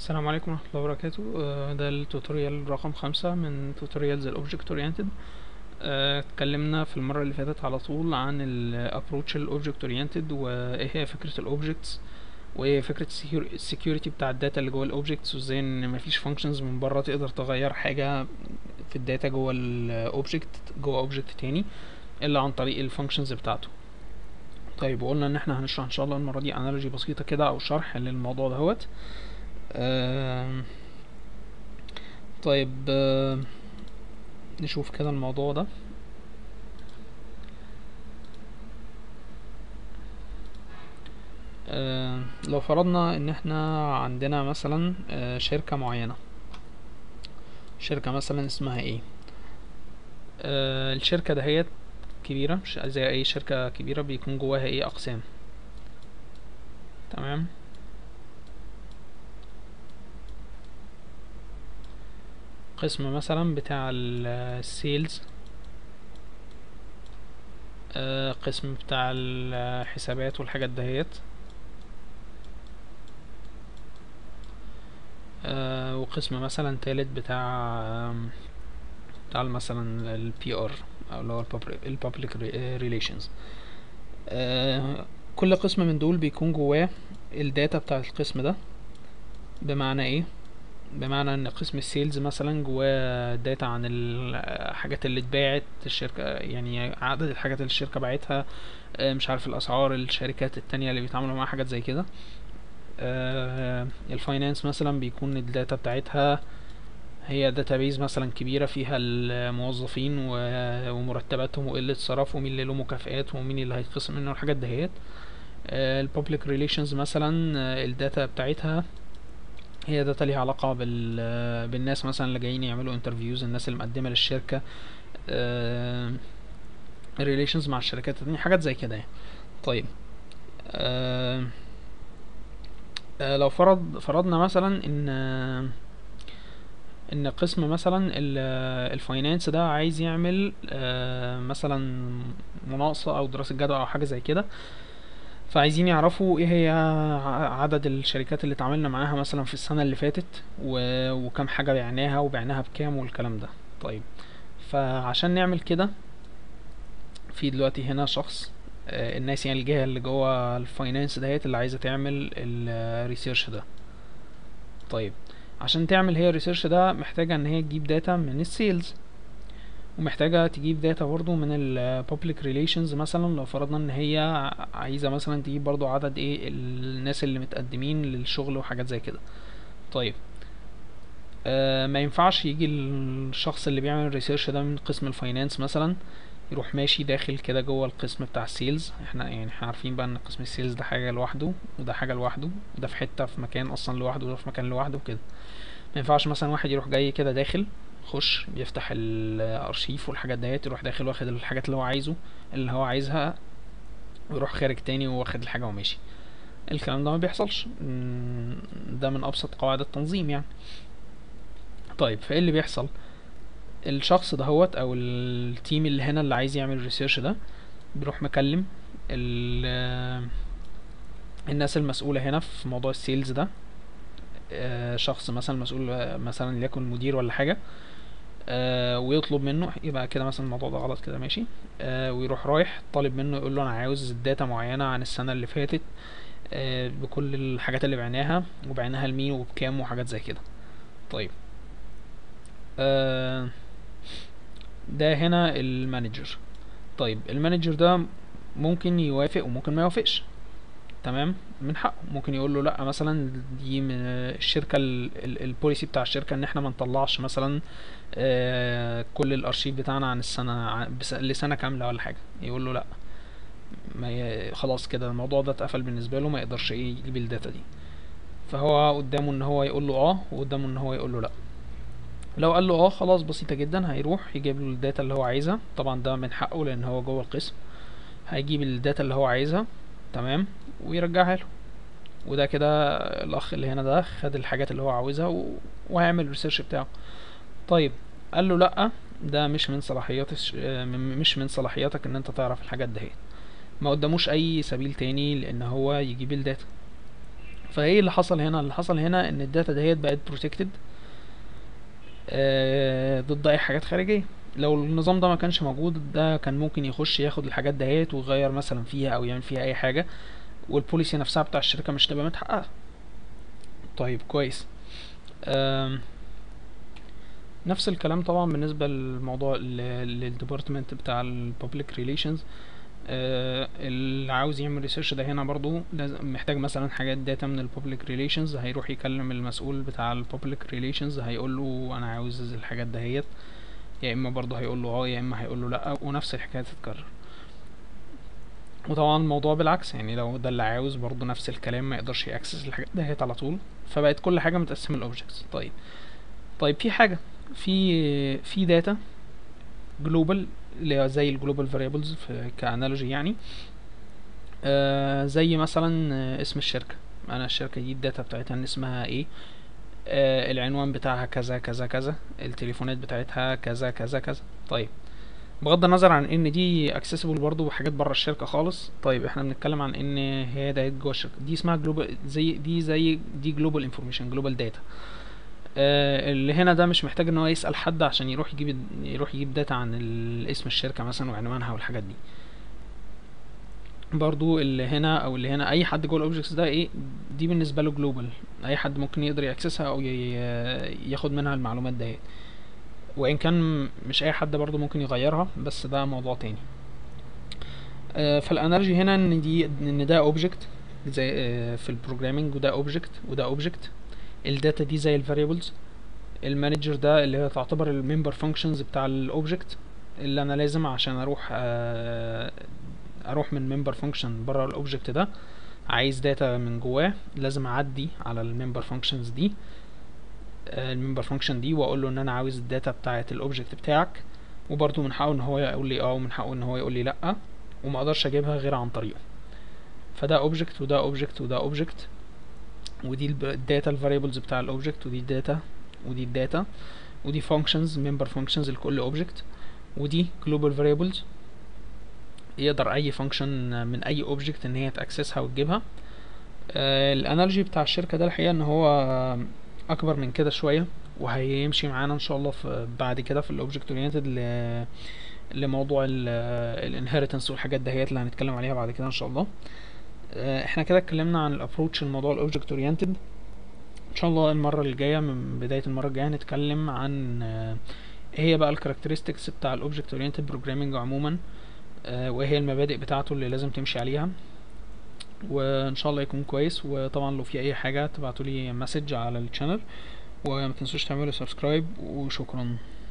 السلام عليكم ورحمة الله وبركاته آه، ده التوتوريال رقم خمسة من توتوريالز الاوبجكت اورينتد اتكلمنا في المرة اللي فاتت على طول عن الابروتش الاوبجكت اورينتد وايه هي فكرة الاوبجكتس وايه فكرة السكيورتي بتاع الداتا اللي جوه الاوبجكتس وازاي ان مفيش فانكشنز من بره تقدر تغير حاجة في الداتا جوه الاوبجكت جوه اوبجكت تاني الا عن طريق الفانكشنز بتاعته طيب وقلنا ان احنا هنشرح ان شاء الله المرة دي انالوجي بسيطة كده او شرح للموضوع دهوت آم، طيب آم، نشوف كده الموضوع ده آم، لو فرضنا ان احنا عندنا مثلا آه، شركة معينة شركة مثلا اسمها ايه آه، الشركة دهيت كبيرة مش زي اي شركة كبيرة بيكون جواها ايه اقسام تمام قسم مثلا بتاع السيلز قسم بتاع الحسابات والحاجات دهيت آه، وقسم مثلا تالت بتاع آم، بتاع مثلا ال PR او اللي هو ال Public Relations آه، كل قسم من دول بيكون جواه الداتا بتاع القسم ده بمعنى ايه بمعنى ان قسم السيلز مثلا جواه داتا عن الحاجات اللي اتباعت الشركة يعني عدد الحاجات اللي الشركة باعتها آه، مش عارف الاسعار الشركات التانية اللي بيتعاملوا معاها حاجات زي كده آه، الفاينانس مثلا بيكون الداتا بتاعتها هي داتابيز مثلا كبيرة فيها الموظفين و- ومرتباتهم وقلة صرف ومين اللي له مكافآت ومين اللي هيتخصم منه الحاجات دهيت البابليك ريليشنز مثلا آه، الداتا بتاعتها هي داتا ليها علاقة بال بالناس مثلا اللي جايين يعملوا انترفيوز الناس اللي مقدمة للشركة ريليشنز مع الشركات التانية حاجات زي كده يعني طيب آه، آه، لو فرض فرضنا مثلا ان آه، ان قسم مثلا ال- الفاينانس ده عايز يعمل آه، مثلا مناقصة او دراسة جدوى او حاجة زي كده فعايزين يعرفوا ايه هي ع- عدد الشركات اللي اتعاملنا معاها مثلا في السنة اللي فاتت و... وكم حاجة بعناها وبعناها بكام والكلام ده طيب فعشان نعمل كده في دلوقتي هنا شخص آه، الناس يعني الجهة اللي جوه الفاينانس دهيت اللي عايزة تعمل الريسيرش ده طيب عشان تعمل هي الريسيرش ده محتاجة ان هي تجيب داتا من السيلز ومحتاجة تجيب داتا برضو من ال public relations مثلا لو فرضنا ان هي عايزة مثلا تجيب برضو عدد ايه الناس اللي متقدمين للشغل وحاجات زي كده طيب آه ما ينفعش يجي الشخص اللي بيعمل الريسيرش ده من قسم الفاينانس مثلا يروح ماشي داخل كده جوه القسم بتاع السيلز احنا يعني احنا عارفين بقى ان قسم السيلز ده حاجة لوحده وده حاجة لوحده وده في حتة في مكان اصلا لوحده وده في مكان لوحده وكده ما ينفعش مثلا واحد يروح جاي كده داخل يخش بيفتح الارشيف والحاجات ديت يروح داخل واخد الحاجات اللي هو عايزه اللي هو عايزها ويروح خارج تاني واخد الحاجة وماشي الكلام ده ما بيحصلش مم، ده من ابسط قواعد التنظيم يعني طيب فايه اللي بيحصل الشخص دهوت او التيم اللي هنا اللي عايز يعمل الريسيرش ده بيروح مكلم ال- الناس المسؤولة هنا في موضوع السيلز ده آه، شخص مثلا مسؤول آه، مثلا ليكن مدير ولا حاجة آه، ويطلب منه يبقى كده مثلا الموضوع ده غلط كده ماشي آه، ويروح رايح طالب منه يقول له انا عاوز داتا معينة عن السنة اللي فاتت آه، بكل الحاجات اللي بعناها وبعناها لمين وبكام وحاجات زي كده طيب آه، ده هنا المانجر طيب المانجر ده ممكن يوافق وممكن ما يوافقش تمام من حقه ممكن يقول له لا مثلا دي من الشركه ال- ال- البوليسي بتاع الشركه ان احنا ما نطلعش مثلا آه، كل الارشيف بتاعنا عن السنه عن- بس- لسنه كامله ولا حاجه يقول له لا ما ي... خلاص كده الموضوع ده اتقفل بالنسبه له ما يقدرش ايه يجيب الداتا دي فهو قدامه ان هو يقول له اه وقدامه ان هو يقول له لا لو قال له اه خلاص بسيطه جدا هيروح يجيب له الداتا اللي هو عايزها طبعا ده من حقه لان هو جوه القسم هيجيب الداتا اللي هو عايزها تمام ويرجعها له وده كده الاخ اللي هنا ده خد الحاجات اللي هو عاوزها و... وهيعمل الريسيرش بتاعه طيب قال له لا ده مش من صلاحيات الش... آه، م- مش من صلاحياتك ان انت تعرف الحاجات دهيت ما قداموش اي سبيل تاني لان هو يجيب الداتا فايه اللي حصل هنا اللي حصل هنا ان الداتا دهيت بقت بروتكتد ضد اي حاجات خارجيه لو النظام ده ما كانش موجود ده كان ممكن يخش ياخد الحاجات دهيت ويغير مثلا فيها او يعمل فيها اي حاجه والبوليسي نفسها بتاع الشركه مش تبقى متحققه طيب كويس آم، نفس الكلام طبعا بالنسبه للموضوع للديبارتمنت بتاع البابليك ريليشنز اللي عاوز يعمل ريسيرش ده هنا برضو لازم محتاج مثلا حاجات داتا من البابليك ريليشنز هيروح يكلم المسؤول بتاع البابليك ريليشنز هيقول له انا عاوز الحاجات دهيت يا اما برضه هيقول له اه يا اما هيقول له لا ونفس الحكايه تتكرر وطبعا الموضوع بالعكس يعني لو ده اللي عاوز برضه نفس الكلام ما يقدرش ياكسس الحاجات دهيت على طول فبقت كل حاجه متقسمه الاوبجكتس طيب طيب في حاجه في في داتا جلوبال اللي هي زي الجلوبال فاريبلز كانالوجي يعني آه زي مثلا آه اسم الشركه انا الشركه دي الداتا بتاعتها ان اسمها ايه آه العنوان بتاعها كذا كذا كذا التليفونات بتاعتها كذا كذا كذا طيب بغض النظر عن ان دي اكسسبل برضو بحاجات بره الشركه خالص طيب احنا بنتكلم عن ان هي ده جوه الشركه دي اسمها جلوبال زي دي زي دي جلوبال انفورميشن جلوبال داتا آه اللي هنا ده مش محتاج ان هو يسال حد عشان يروح يجيب يروح يجيب داتا عن ال- اسم الشركه مثلا وعنوانها والحاجات دي برضو اللي هنا او اللي هنا اي حد جوه الاوبجكتس ده ايه دي بالنسبه له جلوبال اي حد ممكن يقدر ياكسسها او ي- ياخد منها المعلومات ديت وان كان مش اي حد برضو ممكن يغيرها بس ده موضوع تاني آه، فالانالوجي هنا ان دي ان ده اوبجكت زي آه، في البروجرامينج وده اوبجكت وده اوبجكت الداتا دي زي الفاريبلز المانجر ده اللي هي تعتبر الممبر فانكشنز بتاع الاوبجكت اللي انا لازم عشان اروح آه، اروح من ممبر فانكشن بره الاوبجكت ده عايز داتا من جواه لازم اعدي على الممبر فانكشنز دي الممبر فانكشن دي واقول له ان انا عاوز الداتا بتاعه الاوبجكت بتاعك وبرده من حقه ان هو يقول لي اه ومن حقه ان هو يقول لي لا وما اقدرش اجيبها غير عن طريقه فده اوبجكت وده اوبجكت وده اوبجكت ودي الداتا الفاريبلز بتاع الاوبجكت ودي الداتا ودي الداتا ودي فانكشنز ممبر فانكشنز لكل اوبجكت ودي جلوبال فاريبلز يقدر اي فانكشن من اي اوبجكت ان هي تاكسسها وتجيبها آه الانالوجي بتاع الشركه ده الحقيقه ان هو اكبر من كده شويه وهيمشي معانا ان شاء الله في بعد كده في الاوبجكت اورينتد لموضوع الانهيرتنس والحاجات دهيت اللي هنتكلم عليها بعد كده ان شاء الله آه احنا كده اتكلمنا عن الابروتش لموضوع الاوبجكت اورينتد ان شاء الله المره الجايه من بدايه المره الجايه هنتكلم عن آه ايه هي بقى الكاركترستكس بتاع الاوبجكت اورينتد بروجرامنج عموما آه وايه هي المبادئ بتاعته اللي لازم تمشي عليها وان شاء الله يكون كويس وطبعا لو في اي حاجه تبعتولي مسج على الشانل وما تنسوش تعملوا سبسكرايب وشكرا